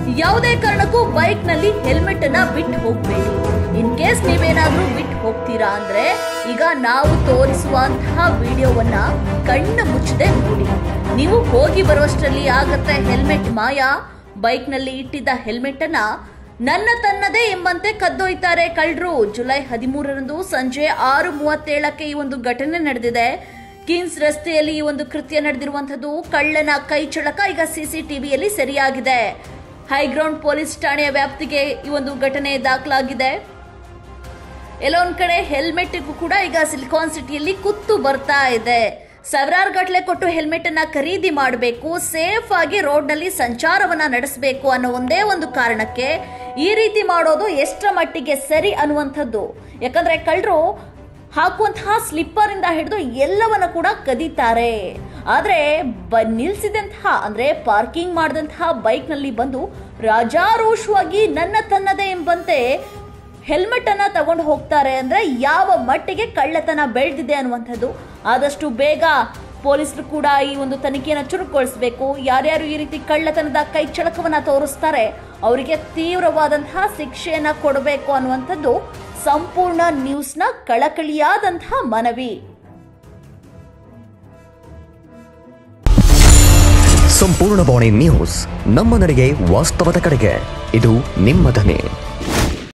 ಯಾವುದೇ ಕಾರಣಕ್ಕೂ ಬೈಕ್ ನಲ್ಲಿ ಹೆಲ್ಮೆಟ್ ಅನ್ನ ಬಿಟ್ಟು ಹೋಗ್ಬೇಡಿ ಇನ್ ಕೇಸ್ ನೀವೇನಾದ್ರೂ ಬಿಟ್ಟು ಹೋಗ್ತೀರಾ ಅಂದ್ರೆ ಈಗ ನಾವು ತೋರಿಸುವಂತಹ ವಿಡಿಯೋವನ್ನ ಕಣ್ಣು ಮುಚ್ಚದೆ ನೋಡಿ ನೀವು ಹೋಗಿ ಬರುವಷ್ಟರಲ್ಲಿ ಆಗತ್ತೆ ಹೆಲ್ಮೆಟ್ ಮಾಯ ಬೈಕ್ ನಲ್ಲಿ ಇಟ್ಟಿದ್ದ ಹೆಲ್ಮೆಟ್ ಅನ್ನ ನನ್ನ ತನ್ನದೇ ಎಂಬಂತೆ ಕದ್ದೊಯ್ತಾರೆ ಕಳ್ಳರು ಜುಲೈ ಹದಿಮೂರರಂದು ಸಂಜೆ ಆರು ಮೂವತ್ತೇಳಕ್ಕೆ ಈ ಒಂದು ಘಟನೆ ನಡೆದಿದೆ ಕಿನ್ಸ್ ರಸ್ತೆಯಲ್ಲಿ ಈ ಒಂದು ಕೃತ್ಯ ನಡೆದಿರುವಂತದ್ದು ಕಳ್ಳನ ಕೈ ಚಳಕ ಈಗ ಸಿಸಿಟಿವಿಯಲ್ಲಿ ಸೆರೆಯಾಗಿದೆ ಹೈಗ್ರೌಂಡ್ ಪೊಲೀಸ್ ಠಾಣೆಯ ವ್ಯಾಪ್ತಿಗೆ ಈ ಒಂದು ಘಟನೆ ದಾಖಲಾಗಿದೆ ಎಲ್ಲೋ ಒಂದ್ ಕಡೆ ಹೆಲ್ಮೆಟ್ ಕೂಡ ಈಗ ಸಿಲಿಕಾನ್ ಸಿಟಿಯಲ್ಲಿ ಕುತ್ತು ಬರ್ತಾ ಇದೆ ಸಾವಿರಾರು ಗಟ್ಟಲೆ ಕೊಟ್ಟು ಹೆಲ್ಮೆಟ್ ಅನ್ನ ಖರೀದಿ ಮಾಡಬೇಕು ಸೇಫ್ ಆಗಿ ರೋಡ್ ನಲ್ಲಿ ಸಂಚಾರವನ್ನ ನಡೆಸಬೇಕು ಅನ್ನೋ ಒಂದೇ ಒಂದು ಕಾರಣಕ್ಕೆ ಈ ರೀತಿ ಮಾಡೋದು ಎಷ್ಟರ ಮಟ್ಟಿಗೆ ಸರಿ ಅನ್ನುವಂಥದ್ದು ಯಾಕಂದ್ರೆ ಕಳ್ಳರು ಹಾಕುವಂತಹ ಸ್ಲಿಪ್ಪರ್ ಇಂದ ಹಿಡಿದು ಎಲ್ಲವನ್ನ ಕೂಡ ಕದೀತಾರೆ ಆದ್ರೆ ಬ ನಿಲ್ಸಿದಂತಹ ಅಂದ್ರೆ ಪಾರ್ಕಿಂಗ್ ಮಾಡಿದಂತಹ ಬೈಕ್ ನಲ್ಲಿ ಬಂದು ರಾಜಾರೋಷವಾಗಿ ನನ್ನ ತನ್ನದೇ ಎಂಬಂತೆ ಹೆಲ್ಮೆಟ್ ಅನ್ನ ತಗೊಂಡು ಹೋಗ್ತಾರೆ ಅಂದ್ರೆ ಯಾವ ಮಟ್ಟಿಗೆ ಕಳ್ಳತನ ಬೆಳೆದಿದೆ ಅನ್ನುವಂಥದ್ದು ಆದಷ್ಟು ಬೇಗ ಪೊಲೀಸರು ಕೂಡ ಈ ಒಂದು ತನಿಖೆಯನ್ನು ಚುರುಕುಗೊಳಿಸಬೇಕು ಯಾರ್ಯಾರು ಈ ರೀತಿ ಕಳ್ಳತನದ ಕೈ ಚಳಕವನ್ನ ತೋರಿಸ್ತಾರೆ ಅವರಿಗೆ ತೀವ್ರವಾದಂತಹ ಶಿಕ್ಷೆಯನ್ನ ಕೊಡಬೇಕು ಅನ್ನುವಂಥದ್ದು ಸಂಪೂರ್ಣ ನ್ಯೂಸ್ನ ಕಳಕಳಿಯಾದಂತಹ ಮನವಿ ಸಂಪೂರ್ಣ ಬಾಣಿ ನ್ಯೂಸ್ ನಮ್ಮ ನಡೆಗೆ ವಾಸ್ತವದ ಕಡೆಗೆ ಇದು ನಿಮ್ಮ ಧ್ವನಿ